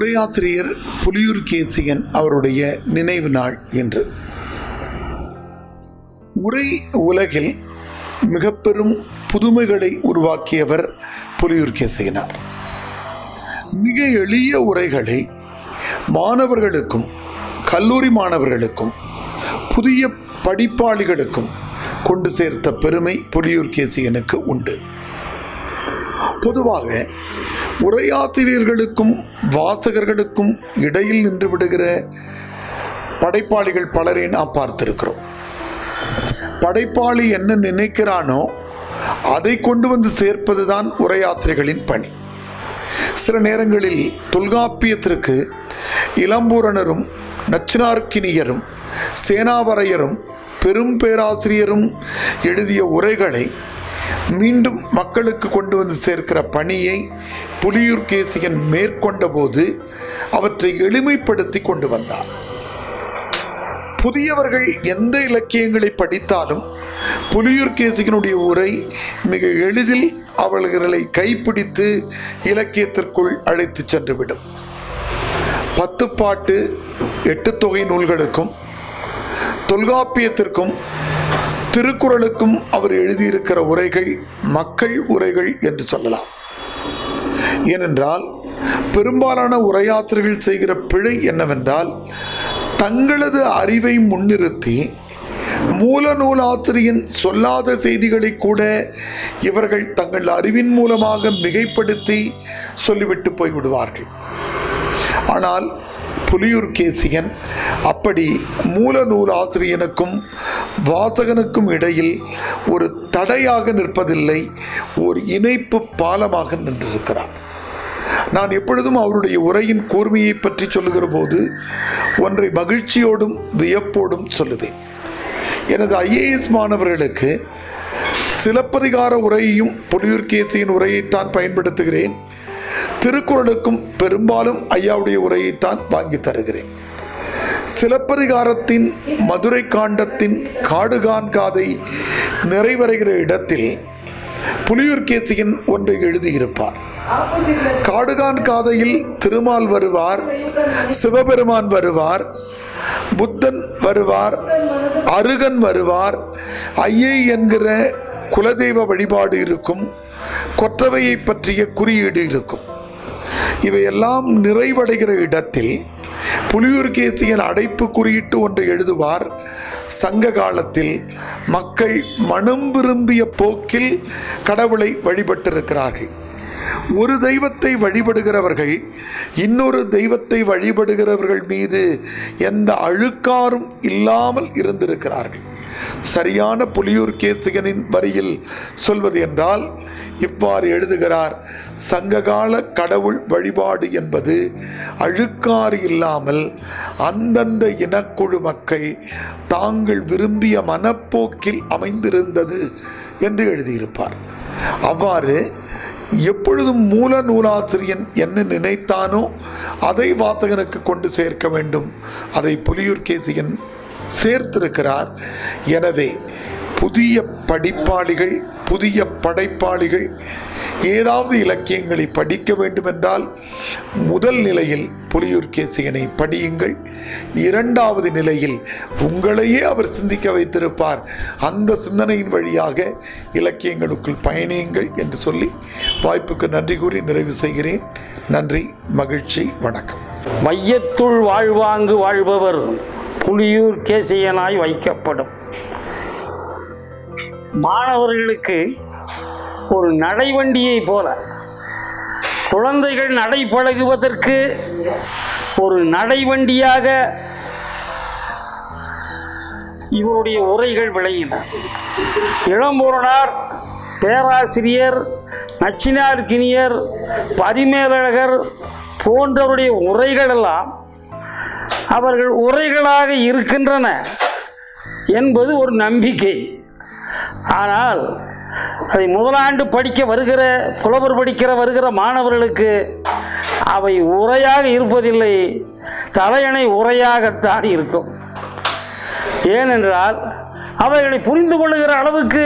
உரையாசிரியர் புலியூர் கேசியன் அவருடைய நினைவு நாள் இன்று உரை உலகில் மிக பெரும் புதுமைகளை உருவாக்கியவர் புலியூர் கேசியனார் மிக எளிய உரைகளை மாணவர்களுக்கும் கல்லூரி மாணவர்களுக்கும் புதிய படிப்பாளிகளுக்கும் கொண்டு சேர்த்த பெருமை புலியூர் கேசியனுக்கு உண்டு பொதுவாக உரையாசிரியர்களுக்கும் வாசகர்களுக்கும் இடையில் நின்று விடுகிற படைப்பாளிகள் பலரை நாம் பார்த்திருக்கிறோம் படைப்பாளி என்ன நினைக்கிறானோ அதை கொண்டு வந்து சேர்ப்பதுதான் உரையாசிரியர்களின் பணி சில நேரங்களில் தொல்காப்பியத்திற்கு இளம்பூரணரும் நச்சினார்க்கினியரும் சேனாவரையரும் பெரும் பேராசிரியரும் எழுதிய உரைகளை மீண்டும் மக்களுக்கு கொண்டு வந்து சேர்க்கிற பணியை புலியூர் கேசியன் மேற்கொண்ட போது அவற்றை எளிமைப்படுத்தி கொண்டு வந்தார் புதியவர்கள் எந்த இலக்கியங்களை படித்தாலும் புலியூர் கேசிகனுடைய உரை மிக எளிதில் அவர்களை கைப்பிடித்து இலக்கியத்திற்குள் அழைத்து சென்றுவிடும் பத்து பாட்டு எட்டு தொகை நூல்களுக்கும் தொல்காப்பியத்திற்கும் திருக்குறளுக்கும் அவர் எழுதியிருக்கிற உரைகள் மக்கள் உரைகள் என்று சொல்லலாம் ஏனென்றால் பெரும்பாலான உரையாற்றல்கள் செய்கிற பிழை என்னவென்றால் தங்களது அறிவை முன்னிறுத்தி மூல நூலாசிரியன் சொல்லாத செய்திகளை கூட இவர்கள் தங்கள் அறிவின் மூலமாக மிகைப்படுத்தி சொல்லிவிட்டு போய்விடுவார்கள் ஆனால் புலியூர் கேசியன் அப்படி மூல நூல் ஆசிரியனுக்கும் வாசகனுக்கும் இடையில் ஒரு தடையாக நிற்பதில்லை ஒரு இணைப்பு பாலமாக நின்றிருக்கிறார் நான் எப்பொழுதும் அவருடைய உரையின் கூர்மையை பற்றி சொல்லுகிற போது ஒன்றை மகிழ்ச்சியோடும் வியப்போடும் சொல்லுவேன் எனது ஐஏஎஸ் மாணவர்களுக்கு சிலப்பதிகார உரையையும் புலியூர் கேசியின் உரையைத்தான் பயன்படுத்துகிறேன் திருக்குறளுக்கும் பெரும்பாலும் ஐயாவுடைய உரையைத்தான் வாங்கி தருகிறேன் சிலப்பதிகாரத்தின் மதுரை காண்டத்தின் காடுகான் காதை நிறைவடைகிற இடத்தில் புலியூர் கேசியன் ஒன்றை எழுதியிருப்பார் காடுகான் காதையில் திருமால் வருவார் சிவபெருமான் வருவார் புத்தன் வருவார் அருகன் வருவார் ஐயை என்கிற குலதெய்வ வழிபாடு இருக்கும் கொற்றவையை பற்றிய குறியீடு இருக்கும் இவையெல்லாம் நிறைவடைகிற இடத்தில் புலியூர் கேசியன் அடைப்பு குறியிட்டு ஒன்றை எழுதுவார் சங்க காலத்தில் மக்கள் மனம் விரும்பிய போக்கில் கடவுளை வழிபட்டிருக்கிறார்கள் ஒரு தெய்வத்தை வழிபடுகிறவர்கள் இன்னொரு தெய்வத்தை வழிபடுகிறவர்கள் மீது எந்த அழுக்காரும் இல்லாமல் இருந்திருக்கிறார்கள் சரியான புலியூர் கேசிகனின் வரியில் சொல்வது என்றால் இவ்வாறு எழுதுகிறார் சங்ககால கடவுள் வழிபாடு என்பது அழுக்காறு இல்லாமல் அந்தந்த இனக்குழு மக்கள் தாங்கள் விரும்பிய மனப்போக்கில் அமைந்திருந்தது என்று எழுதியிருப்பார் அவ்வாறு எப்பொழுதும் மூல நூலாசிரியன் என்ன நினைத்தானோ அதை வாசகனுக்கு கொண்டு சேர்க்க வேண்டும் அதை புலியூர் கேசியன் சேர்த்திருக்கிறார் எனவே புதிய படிப்பாளிகள் புதிய படைப்பாளிகள் ஏதாவது இலக்கியங்களை படிக்க வேண்டுமென்றால் முதல் நிலையில் புலியூர் கேசியனை படியுங்கள் இரண்டாவது நிலையில் உங்களையே அவர் சிந்திக்க வைத்திருப்பார் அந்த சிந்தனையின் வழியாக இலக்கியங்களுக்குள் பயணியுங்கள் என்று சொல்லி வாய்ப்புக்கு நன்றி கூறி நிறைவு செய்கிறேன் நன்றி மகிழ்ச்சி வணக்கம் வையத்துள் வாழ்வாங்கு வாழ்பவர் புலியூர் கேசியனாய் வைக்கப்படும் மாணவர்களுக்கு ஒரு நடைவண்டியை போல குழந்தைகள் நடை பழகுவதற்கு ஒரு நடைவண்டியாக இவருடைய உரைகள் விளங்கின இளம்பூரணார் பேராசிரியர் நச்சினார்கினியர் பரிமேலழகர் போன்றவருடைய உரைகளெல்லாம் அவர்கள் உரைகளாக இருக்கின்றன என்பது ஒரு நம்பிக்கை ஆனால் அதை முதலாண்டு படிக்க வருகிற புலவர் படிக்கிற வருகிற மாணவர்களுக்கு அவை உரையாக இருப்பதில்லை தலையணை உரையாகத்தான் இருக்கும் ஏனென்றால் அவைகளை புரிந்து கொள்ளுகிற அளவுக்கு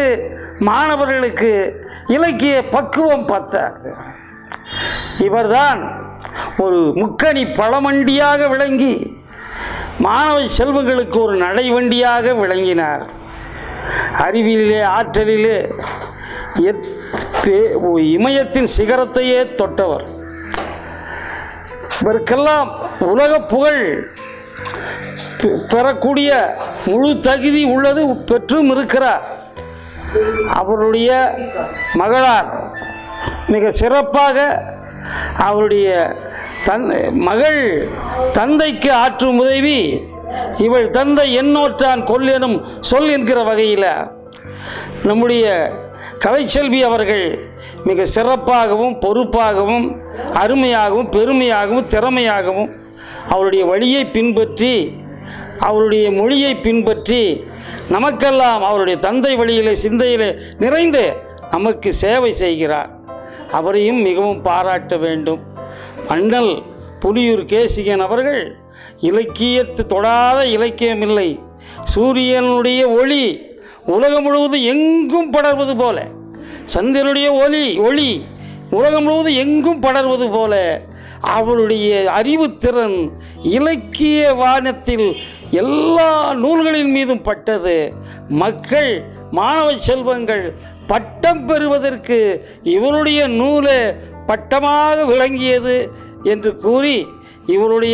மாணவர்களுக்கு இலக்கிய பக்குவம் பத்தாது இவர்தான் ஒரு முக்கணி பழமண்டியாக விளங்கி மாணவ செல்வங்களுக்கு ஒரு நடைவண்டியாக விளங்கினார் அறிவிலே ஆற்றலிலே எத் பே- இமயத்தின் சிகரத்தையே தொட்டவர் இவருக்கெல்லாம் உலக புகழ் பெ- பெறக்கூடிய முழு தகுதி உள்ளது பெற்றும் இருக்கிறார் அவருடைய மகளார் மிக சிறப்பாக அவருடைய தன் மகள் தந்தைக்கு ஆற்றும் உதவி இவள் தந்தை எண்ணோற்றான் கொல்லெனும் சொல் என்கிற வகையில் நம்முடைய கலைச்செல்வி அவர்கள் மிக சிறப்பாகவும் பொறுப்பாகவும் அருமையாகவும் பெருமையாகவும் திறமையாகவும் அவருடைய வழியை பின்பற்றி அவருடைய மொழியை பின்பற்றி நமக்கெல்லாம் அவருடைய தந்தை வழியிலே சிந்தையிலே நிறைந்து நமக்கு சேவை செய்கிறார் அவரையும் மிகவும் பாராட்ட வேண்டும் அண்ணல் புலியூர் கேசிகன் அவர்கள் இலக்கியத்து தொடாத இலக்கியம் இல்லை சூரியனுடைய ஒளி உலகம் முழுவதும் எங்கும் படர்வது போல சந்திரனுடைய ஒளி ஒளி உலகம் முழுவதும் எங்கும் படர்வது போல அவருடைய அறிவுத்திறன் இலக்கிய வானத்தில் எல்லா நூல்களின் மீதும் பட்டது மக்கள் மாணவ செல்வங்கள் பட்டம் பெறுவதற்கு இவருடைய நூலே பட்டமாக விளங்கியது என்று கூறி இவருடைய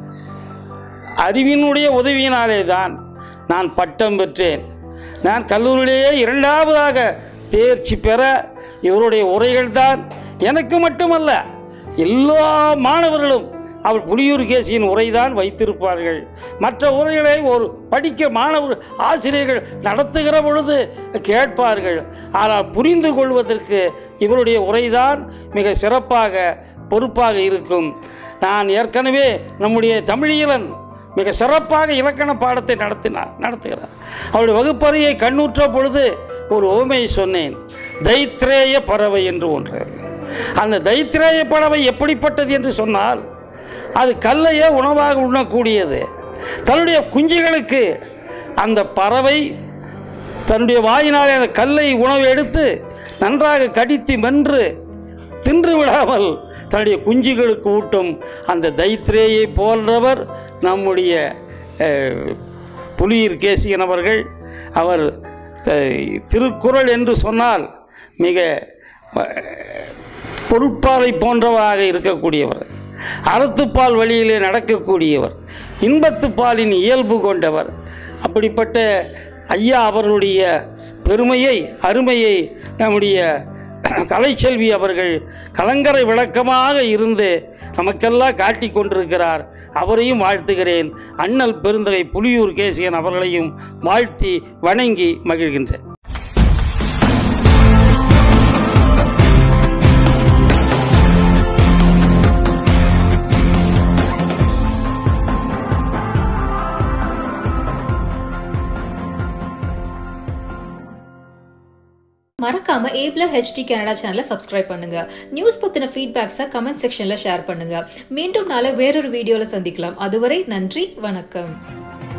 அறிவினுடைய உதவியினாலே தான் நான் பட்டம் பெற்றேன் நான் கல்லூரியிலேயே இரண்டாவதாக தேர்ச்சி பெற இவருடைய உரைகள் தான் எனக்கு மட்டுமல்ல எல்லா மாணவர்களும் அவர் புலியூர் கேசியின் உரைதான் வைத்திருப்பார்கள் மற்ற உரைகளை ஒரு படிக்க மாணவர் ஆசிரியர்கள் நடத்துகிற பொழுது கேட்பார்கள் ஆனால் புரிந்து கொள்வதற்கு இவருடைய உரைதான் மிக சிறப்பாக பொறுப்பாக இருக்கும் நான் ஏற்கனவே நம்முடைய தமிழியலன் மிக சிறப்பாக இலக்கண பாடத்தை நடத்தினார் நடத்துகிறார் அவருடைய வகுப்பறையை கண்ணுற்ற பொழுது ஒரு ஓமையை சொன்னேன் தைத்ரேய பறவை என்று ஒன்று அந்த தைத்ரேய பறவை எப்படிப்பட்டது என்று சொன்னால் அது கல்லையே உணவாக உண்ணக்கூடியது தன்னுடைய குஞ்சுகளுக்கு அந்த பறவை தன்னுடைய வாயினாலே அந்த கல்லை உணவு எடுத்து நன்றாக கடித்து மென்று தின்று விடாமல் தன்னுடைய குஞ்சுகளுக்கு ஊட்டும் அந்த தைத்ரேயை போன்றவர் நம்முடைய அஹ், புலியூர் கேசியன் அவர்கள் அவர் அஹ், திருக்குறள் என்று சொன்னால் மிக அஹ், பொருட்பாலை போன்றவராக இருக்கக்கூடியவர் அறத்துப்பால் வழியிலே நடக்கக்கூடியவர் இன்பத்துப்பாலின் இயல்பு கொண்டவர் அப்படிப்பட்ட ஐயா அவர்களுடைய பெருமையை அருமையை நம்முடைய கலைச்செல்வி அவர்கள் கலங்கரை விளக்கமாக இருந்து நமக்கெல்லாம் காட்டி கொண்டிருக்கிறார் அவரையும் வாழ்த்துகிறேன் அண்ணல் பெருந்தகை புலியூர் கேசியன் அவர்களையும் வாழ்த்தி வணங்கி மகிழ்கின்றேன் மறக்காம ஏப்ல ஹெச்டி கனடா சேனலை சப்ஸ்கிரைப் பண்ணுங்க நியூஸ் பத்தின ஃபீட்பேக்ஸை கமெண்ட் செக்ஷன்ல ஷேர் பண்ணுங்க மீண்டும் நாளை வேறொரு வீடியோல சந்திக்கலாம் அதுவரை நன்றி வணக்கம்